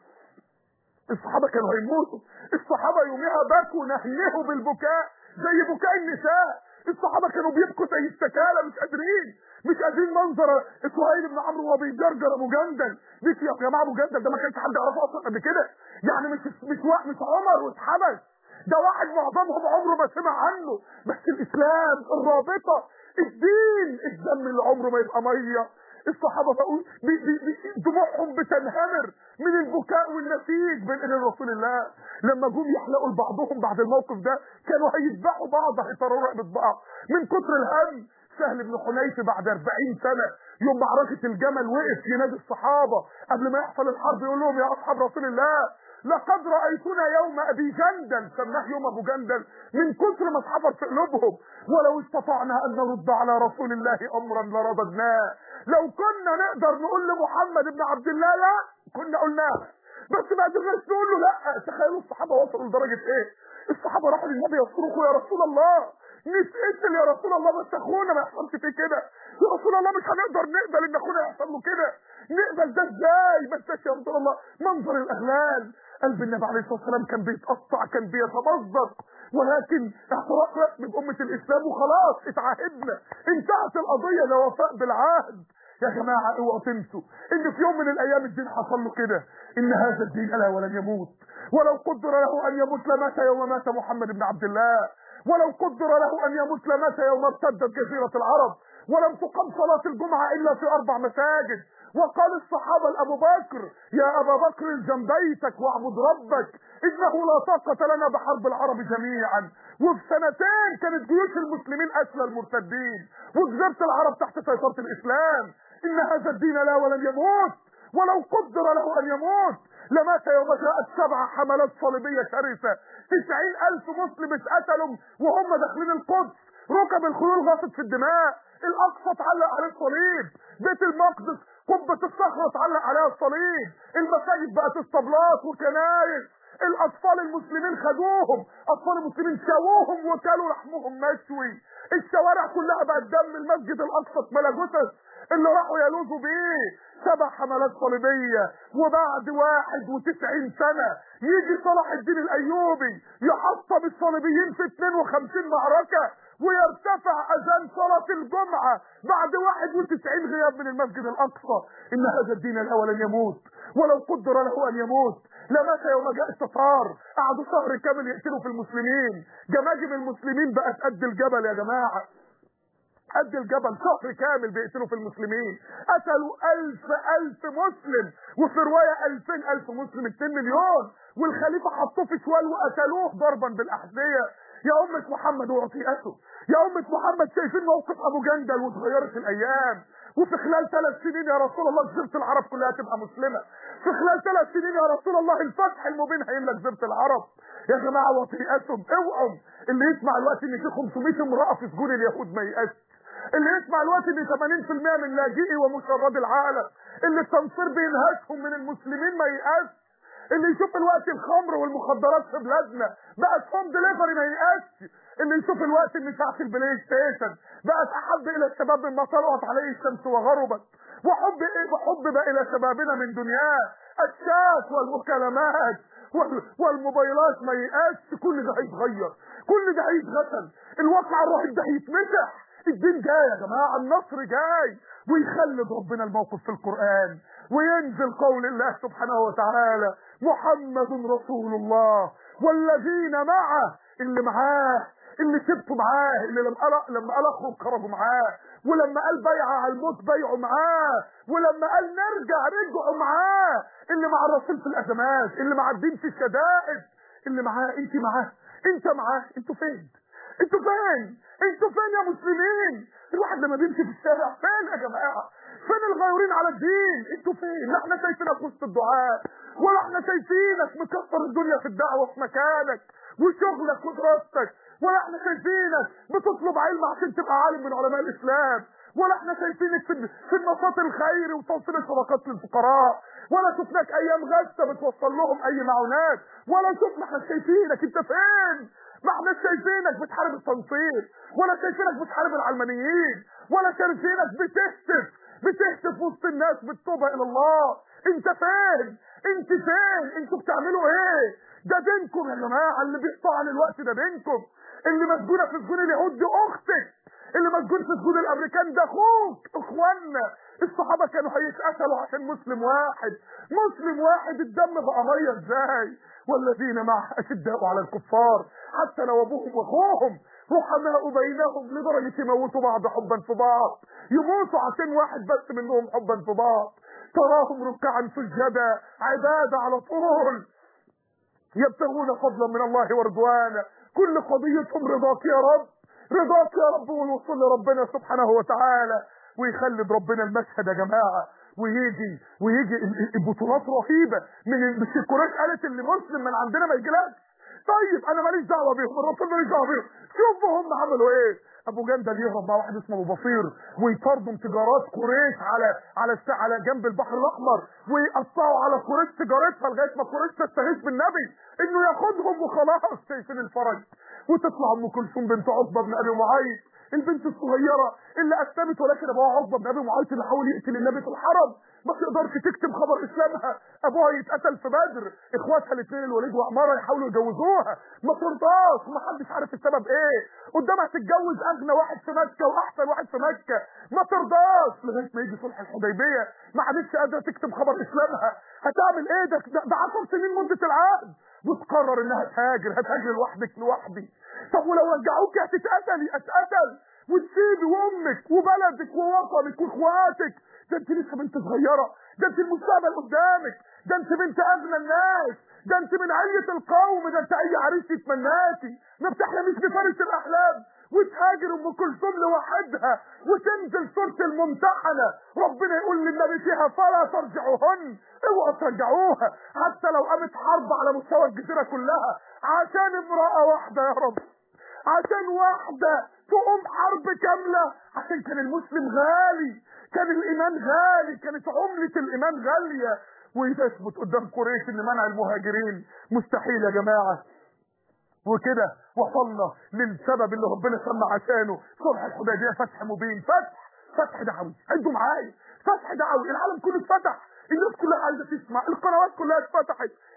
الصحابه كانوا هيموتوا الصحابه يومها بكوا نهيهوا بالبكاء زي بكاء النساء الصحابه كانوا بيبكوا زي السكالة مش قادرين مش قادرين منظر سهيل بن عمرو وهو بيجرجر ابو جندل بيك يا جماعه ابو جندل ده ما كانش حد يعرفه اصلا قبل كده يعني مش مش مش عمر واتحبس ده واحد معظمهم عمره ما سمع عنه بس الاسلام الرابطه الدين الدم اللي عمره ما يبقى ميه الصحابة بقوا دموعهم بتنهمر من البكاء والنسيج بين ايدين رسول الله لما جم يحلقوا لبعضهم بعد الموقف ده كانوا هيذبحوا بعض هيطروا رقبة بعض من كتر الهم سهل بن حنيف بعد 40 سنة يوم معركة الجمل وقف ينادي الصحابة قبل ما يحصل الحرب يقول لهم يا أصحاب رسول الله لقد رأيتنا يوم أبي جندل سماه يوم أبو جندل من كثر ما اتحفر في قلوبهم ولو استطعنا أن نرد على رسول الله أمرا لرددناه لو كنا نقدر نقول لمحمد بن عبد الله لا كنا قلناها بس ما قدرناش نقول له لا تخيلوا الصحابة وصلوا لدرجة ايه الصحابة راحوا للنبي يصرخوا يا رسول الله نتقتل يا رسول الله بس اخونا ما يحصلش فيه كده يا رسول الله مش هنقدر نقبل ان اخونا يحصل له كده نقبل ده ازاي بس يا رسول الله منظر الاغلال قلب النبي عليه الصلاه والسلام كان بيتقطع كان بيتمزق ولكن اعتراف رسمي بأمة الإسلام وخلاص اتعاهدنا انتهت القضية ده وفاء بالعهد يا جماعة اوعوا تنسوا ان في يوم من الايام الدين حصل له كده ان هذا الدين الا ولن يموت ولو قدر له ان يموت لمات يوم مات محمد بن عبد الله ولو قدر له ان يموت لمات يوم ارتدت جزيرة العرب ولم تقم صلاة الجمعة الا في اربع مساجد وقال الصحابة لأبو بكر يا أبا بكر الزم بيتك واعبد ربك إنه لا طاقة لنا بحرب العرب جميعا وفي سنتين كانت جيوش المسلمين أسلى المرتدين وجزيرة العرب تحت سيطرة الإسلام إن هذا الدين لا ولن يموت ولو قدر له أن يموت لمات يوم جاءت سبع حملات صليبية شرسة تسعين ألف مسلم اتقتلوا وهم داخلين القدس ركب الخيول غاصت في الدماء الأقصى اتعلق عليه الصليب بيت المقدس قبة الصخرة اتعلق عليها الصليب المساجد بقت اسطبلات وكنايس الاطفال المسلمين خدوهم اطفال المسلمين شووهم وكلوا لحمهم مشوي الشوارع كلها بقت دم المسجد الاقصى اتملى جثث اللي راحوا يلوذوا بيه سبع حملات صليبية وبعد واحد وتسعين سنة يجي صلاح الدين الايوبي يحطم الصليبيين في 52 معركة ويرتفع اذان صلاة الجمعة بعد 91 غياب من المسجد الاقصى ان هذا الدين الاول ان يموت ولو قدر له ان يموت لمات يوم جاء التتار قعدوا شهر كامل يقتلوا في المسلمين جماجم المسلمين بقت قد الجبل يا جماعة قد الجبل شهر كامل بيقتلوا في المسلمين قتلوا ألف ألف مسلم وفي رواية ألفين ألف مسلم 2 مليون والخليفة حطوه في شوال وقتلوه ضربا بالأحذية يا أمة محمد وعطيئته يا أمة محمد شايفين موقف أبو جندل وتغيرت الأيام وفي خلال ثلاث سنين يا رسول الله جزيرة العرب كلها تبقى مسلمة في خلال ثلاث سنين يا رسول الله الفتح المبين هيملى جزيرة العرب يا جماعة وطيئتهم اوعوا اللي يسمع الوقت ان في 500 امرأة في سجون اليهود ما يأس اللي يسمع الوقت ان 80% من لاجئي ومشرد العالم اللي التنصير بينهشهم من المسلمين ما يأس اللي يشوف الوقت الخمر والمخدرات في بلادنا بقت هوم ديليفري ما يأس اللي يشوف الوقت ان ساعة البلاي ستيشن بقت احب الى الشباب مما طلعت عليه الشمس وغربت وحب ايه وحب بقى الى شبابنا من دنياه الشات والمكالمات وال- والموبايلات ما يقاس كل ده هيتغير كل ده هيتغسل الواقع الرهيب ده هيتمسح الدين جاي يا جماعه النصر جاي ويخلد ربنا الموقف في القران وينزل قول الله سبحانه وتعالى محمد رسول الله والذين معه اللي معاه اللي سبتوا معاه اللي لما قال لما قال اخرج خرجوا معاه ولما قال بيعة على الموت بيعوا معاه ولما قال نرجع رجعوا معاه اللي مع الرسول في الازمات اللي مع الدين في الشدائد اللي معاه انت معاه انت معاه انتوا فين انتوا فين انتوا فين يا مسلمين الواحد لما بيمشي في الشارع فين يا جماعه فين الغيورين على الدين انتوا فين لا احنا شايفينك وسط الدعاء ولا احنا شايفينك مكسر الدنيا في الدعوه في مكانك وشغلك ودراستك ولا احنا شايفينك بتطلب علم عشان تبقى عالم من علماء الاسلام ولا احنا شايفينك في في النشاط الخيري وتوصيل الصدقات للفقراء ولا شفناك ايام غزه بتوصل لهم اي معونات ولا شفنا احنا شايفينك انت فين ما احنا شايفينك بتحارب التنصير ولا شايفينك بتحارب العلمانيين ولا شايفينك بتهتف بتهتف وسط الناس بالتوبه الى الله انت فين انت فين انتوا بتعملوا ايه ده دينكم يا جماعه اللي بيقطع عن الوقت ده دينكم اللي مسجونه في سجون اليهود دي اختك اللي مسجون في سجون الامريكان ده اخوك اخوانا الصحابه كانوا هيتقتلوا عشان مسلم واحد مسلم واحد الدم بقى ميه ازاي والذين معه اشداء على الكفار حتى لو ابوهم واخوهم رحماء بينهم لدرجه يموتوا بعض حبا في بعض يموتوا عشان واحد بس منهم حبا في بعض تراهم ركعا سجدا عباده على طول يبتغون فضلا من الله ورضوانا كل قضيتهم رضاك يا رب رضاك يا رب والوصول لربنا سبحانه وتعالى ويخلد ربنا المشهد يا جماعه ويجي ويجي ال- ال- البطولات رهيبه من مش القريش قالت اللي مسلم من عندنا ما يجيلكش طيب انا ماليش دعوه بيهم الرسول ماليش دعوه بيهم شوفوا هم عملوا ايه ابو جندل يهرب مع واحد اسمه ابو بصير ويطاردوا تجارات قريش على على الس- على جنب البحر الاحمر ويقطعوا على قريش تجارتها لغايه ما قريش تستغيث بالنبي انه ياخدهم وخلاص شايفين الفرج وتطلع ام كلثوم بنت عقبه بن ابي معيط البنت الصغيره اللي اسلمت ولكن ابوها عقبه بن ابي معيط اللي حاول يقتل النبي في الحرم ما تقدرش تكتب خبر اسلامها ابوها يتقتل في بدر اخواتها الاثنين الوليد وعماره يحاولوا يجوزوها ما ترضاش وما حدش عارف السبب ايه قدامها تتجوز اغنى واحد في مكه واحسن واحد في مكه ما ترضاش لغايه ما يجي صلح الحديبيه ما عادتش قادره تكتب خبر اسلامها هتعمل ايه ده ده, ده 10 سنين مده العقد وتقرر انها تهاجر هتهاجر لوحدك لوحدي طب ولو رجعوك هتتقتلي اتقتل وتسيبي وامك وبلدك ووطنك واخواتك ده انت لسه بنت صغيره ده انت المستقبل قدامك ده انت بنت اغنى الناس ده انت من عية القوم ده انت اي عريس يتمناكي ما بتحلميش بفارس الاحلام وتهاجر ام كلثوم لوحدها وتنزل سوره الممتحنه ربنا يقول للنبي فيها فلا ترجعوهن اوعوا ترجعوها حتى لو قامت حرب على مستوى الجزيره كلها عشان امراه واحده يا رب عشان واحدة تقوم حرب كاملة عشان كان المسلم غالي كان الإيمان غالي كانت عملة الإيمان غالية ويثبت قدام قريش إن منع المهاجرين مستحيل يا جماعة وكده وصلنا للسبب اللي ربنا سمى عشانه صلح الحديبية فتح مبين فتح فتح دعوي عدوا معايا فتح دعوي العالم كله اتفتح الناس كلها عايزه تسمع القنوات كلها اتفتحت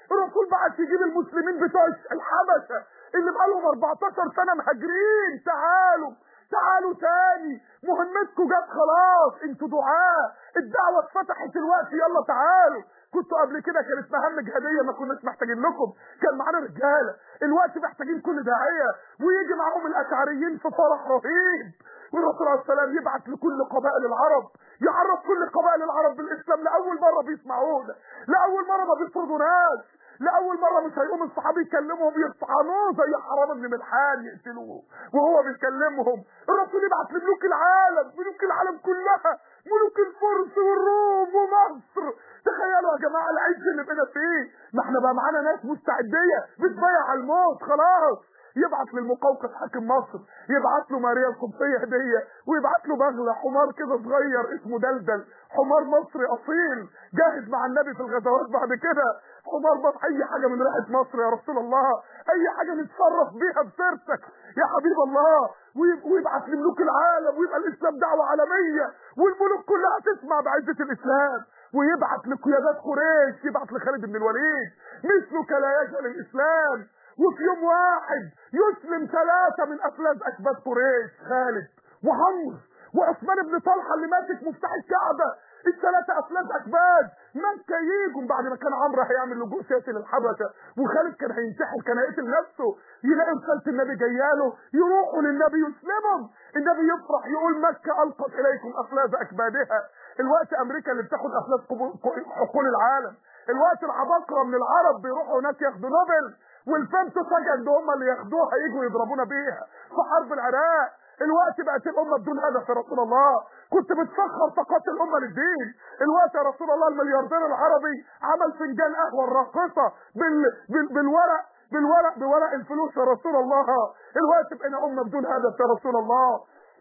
الرسول بعت يجيب المسلمين بتوع الحبشه اللي بقالهم 14 سنه مهاجرين تعالوا تعالوا تاني مهمتكم جت خلاص انتوا دعاء الدعوه اتفتحت الوقت يلا تعالوا كنتوا قبل كده كانت مهام جهاديه ما كناش محتاجين لكم كان معانا رجاله الوقت محتاجين كل داعيه ويجي معاهم الاشعريين في فرح رهيب والرسول عليه السلام يبعت لكل قبائل العرب يعرف كل قبائل العرب بالاسلام لاول مره بيسمعونا لاول مره ما بيطردوا ناس لاول مره مش هيقوم الصحابي يكلمهم يطعنوه زي حرام بن ملحان يقتلوه وهو بيكلمهم الرسول يبعت لملوك العالم ملوك العالم كلها ملوك الفرس والروم ومصر تخيلوا يا جماعه العز اللي بقينا فيه ما احنا بقى معانا ناس مستعديه بتبيع على الموت خلاص يبعت للمقوقس حاكم مصر يبعت له ماريا القبطيه هديه ويبعت له بغله حمار كده صغير اسمه دلدل حمار مصري اصيل جاهد مع النبي في الغزوات بعد كده حمار بس اي حاجه من ريحه مصر يا رسول الله اي حاجه نتصرف بيها بسيرتك يا حبيب الله ويبعت لملوك العالم ويبقى الاسلام دعوه عالميه والملوك كلها تسمع بعزه الاسلام ويبعت لقيادات قريش يبعت لخالد بن الوليد مثلك لا يجهل الاسلام وفي يوم واحد يسلم ثلاثة من أفلاس أكباد قريش خالد وعمرو وعثمان بن طلحة اللي ماسك مفتاح الكعبة الثلاثة أفلاس أكباد مكة يجوا بعد ما كان عمرو هيعمل لجوء سياسي للحبشة وخالد كان هينتحر كان هيقتل نفسه يلاقي رسالة النبي جاياله يروحوا للنبي يسلمهم النبي يفرح يقول مكة ألقت إليكم أفلاس أكبادها الوقت أمريكا اللي بتاخد أفلاس حقول العالم الوقت العباقرة من العرب بيروحوا هناك ياخدوا نوبل والفيمتو سجن هم اللي ياخدوها يجوا يضربونا بيها في حرب العراق الوقت بقت الامه بدون هدف يا رسول الله كنت بتسخر طاقات الامه للدين الوقت يا رسول الله الملياردير العربي عمل فنجان قهوه الراقصه بال... بال... بالورق بالورق بورق الفلوس يا رسول الله الوقت بقينا امه بدون هدف يا رسول الله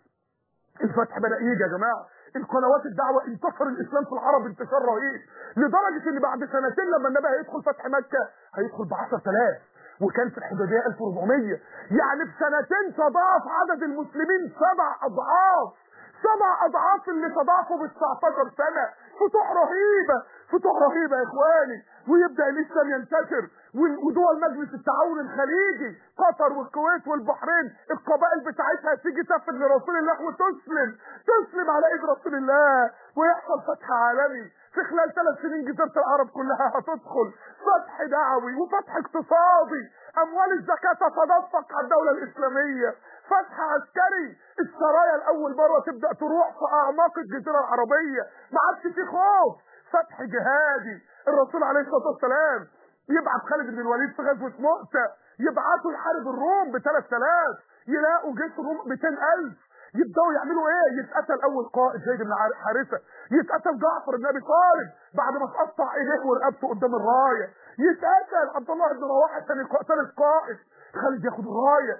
الفتح بدا يجي يا جماعه القنوات الدعوه انتشر الاسلام في العرب انتشار رهيب لدرجه ان بعد سنتين لما النبي هيدخل فتح مكه هيدخل ب 10000 وكان في الحدوديه 1400 يعني بسنتين تضاعف عدد المسلمين سبع اضعاف سبع اضعاف اللي تضاعفوا ب 19 سنه فتوح رهيبه فتوح رهيبه يا اخواني ويبدا الاسلام ينتشر ودول مجلس التعاون الخليجي قطر والكويت والبحرين القبائل بتاعتها تيجي تفد لرسول الله وتسلم تسلم على ايد رسول الله ويحصل فتح عالمي في خلال ثلاث سنين جزيرة العرب كلها هتدخل فتح دعوي وفتح اقتصادي اموال الزكاة تتدفق على الدولة الاسلامية فتح عسكري السرايا الاول مرة تبدأ تروح في اعماق الجزيرة العربية ما عادش في خوف فتح جهادي الرسول عليه الصلاة والسلام يبعت خالد بن الوليد في غزوة مؤتة يبعتوا يحارب الروم ب 3000 يلاقوا جيش الروم ب 200000 يبداوا يعملوا ايه يتقتل اول قائد زيد بن حارثه يتقتل جعفر بن ابي طالب بعد ما تقطع ايديه ورقبته قدام الرايه يتقتل عبد الله بن رواحه ثاني ثالث قائد خالد ياخد الرايه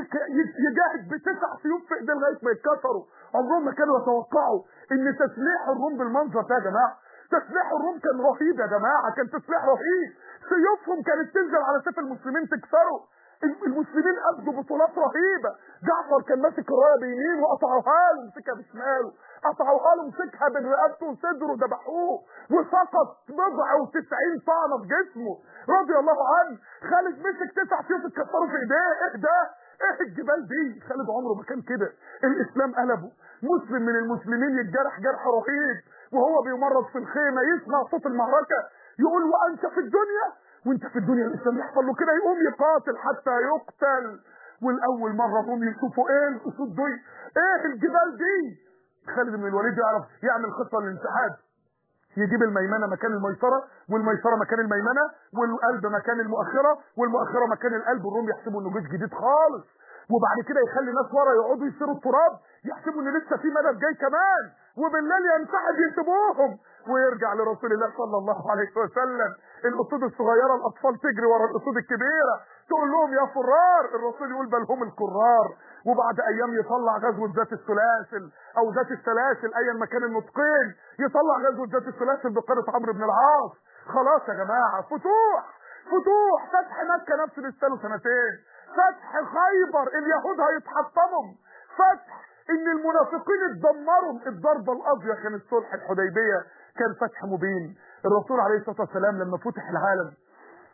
يجاهد بتسع سيوف في ايديه لغايه ما يتكسروا عمرهم ما كانوا يتوقعوا ان تسليح الروم بالمنظر ده يا جماعه تسليح الروم كان رهيب يا جماعه كان تسليح رهيب سيوفهم كانت تنزل على سيف المسلمين تكسره المسلمين ابدوا بطولات رهيبه جعفر كان ماسك الرايه بيمين وقطعوها له مسكها بشماله قطعوها له مسكها بين رقبته وصدره ذبحوه وسقط بضع وتسعين طعنه في جسمه رضي الله عنه خالد مسك تسع سيوف اتكسروا في ايديه ايه ده ايه الجبال دي خالد عمره ما كان كده الاسلام قلبه مسلم من المسلمين يتجرح جرح رهيب وهو بيمرض في الخيمه يسمع صوت المعركه يقول وانت في الدنيا وانت في الدنيا الاسلام يحصل له كده يقوم يقاتل حتى يقتل والاول مره هم يشوفوا ايه الاسود دي ايه الجبال دي خالد بن الوليد يعرف يعمل خطه للانسحاب يجيب الميمنه مكان الميسره والميسره مكان الميمنه والقلب مكان المؤخره والمؤخره مكان القلب الروم يحسبوا انه جيش جديد خالص وبعد كده يخلي ناس ورا يقعدوا يسيروا التراب يحسبوا ان لسه في مدد جاي كمان وبالليل ينسحب يسيبوهم ويرجع لرسول الله صلى الله عليه وسلم الاسود الصغيره الاطفال تجري ورا الاسود الكبيره تقول لهم يا فرار الرسول يقول بل هم الكرار وبعد ايام يطلع غزوه ذات السلاسل او ذات السلاسل ايا ما كان النطقين يطلع غزوه ذات السلاسل بقياده عمرو بن العاص خلاص يا جماعه فتوح فتوح فتح مكه نفسه لسه سنتين فتح خيبر اليهود هيتحطموا فتح ان المنافقين اتدمروا الضربه القاضيه كانت صلح الحديبيه كان فتح مبين الرسول عليه الصلاه والسلام لما فتح العالم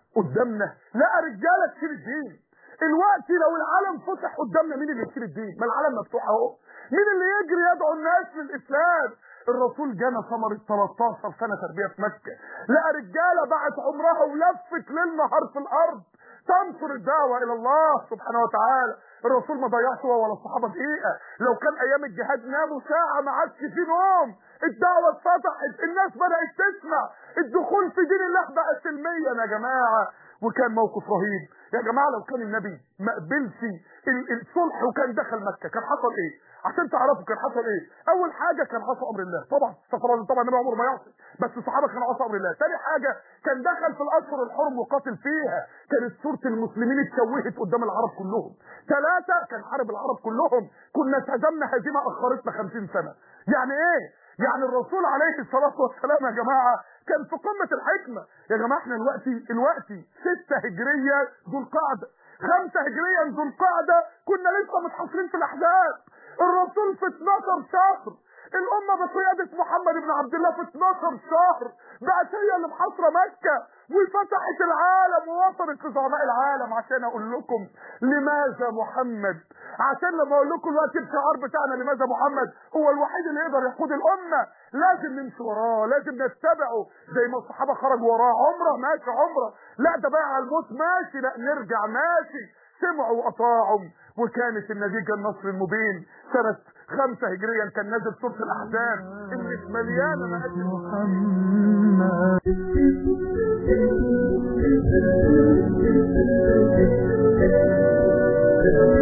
قدامنا لقى رجاله تشيل الدين الوقت لو العالم فتح قدامنا مين اللي يشيل الدين ما العالم مفتوح اهو مين اللي يجري يدعو الناس للاسلام الرسول جانا ثمرة 13 سنة تربية في مكة لقى رجالة بعت عمرها ولفت ليل نهار في الأرض تنصر الدعوة إلى الله سبحانه وتعالى الرسول ما ضيعش هو ولا الصحابة دقيقة لو كان أيام الجهاد ناموا ساعة ما عادش في نوم الدعوة اتفتحت الناس بدأت تسمع الدخول في دين الله بقى سلميا يا جماعة وكان موقف رهيب يا جماعة لو كان النبي ما قبلش الصلح وكان دخل مكة كان حصل ايه عشان تعرفوا كان حصل ايه اول حاجه كان عصى امر الله طبعا استغفر الله طبعا النبي عمره ما يعصي بس الصحابه كانوا عصى امر الله ثاني حاجه كان دخل في الاشهر الحرم وقاتل فيها كانت صوره المسلمين اتشوهت قدام العرب كلهم ثلاثه كان حارب العرب كلهم كنا هزمنا هزيمه اخرتنا 50 سنه يعني ايه يعني الرسول عليه الصلاه والسلام يا جماعه كان في قمه الحكمه يا جماعه احنا دلوقتي دلوقتي 6 هجريه ذو القعده خمسة هجريا ذو القعدة كنا لسه متحصرين في الأحزاب الرسول في 12 شهر الأمة بقيادة محمد بن عبد الله في 12 شهر بقت هي اللي محاصرة مكة وفتحت العالم ووصلت لزعماء العالم عشان أقول لكم لماذا محمد عشان لما أقول لكم دلوقتي الشعار بتاعنا لماذا محمد هو الوحيد اللي يقدر يقود الأمة لازم نمشي وراه لازم نتبعه زي ما الصحابة خرجوا وراه عمره ماشي عمره لا ده بقى على الموت ماشي لا نرجع ماشي سمعوا وأطاعوا وكانت النتيجة النصر المبين سنة خمسة هجريا كان نازل سورة الأحزاب اللي مليانة مقدم محمد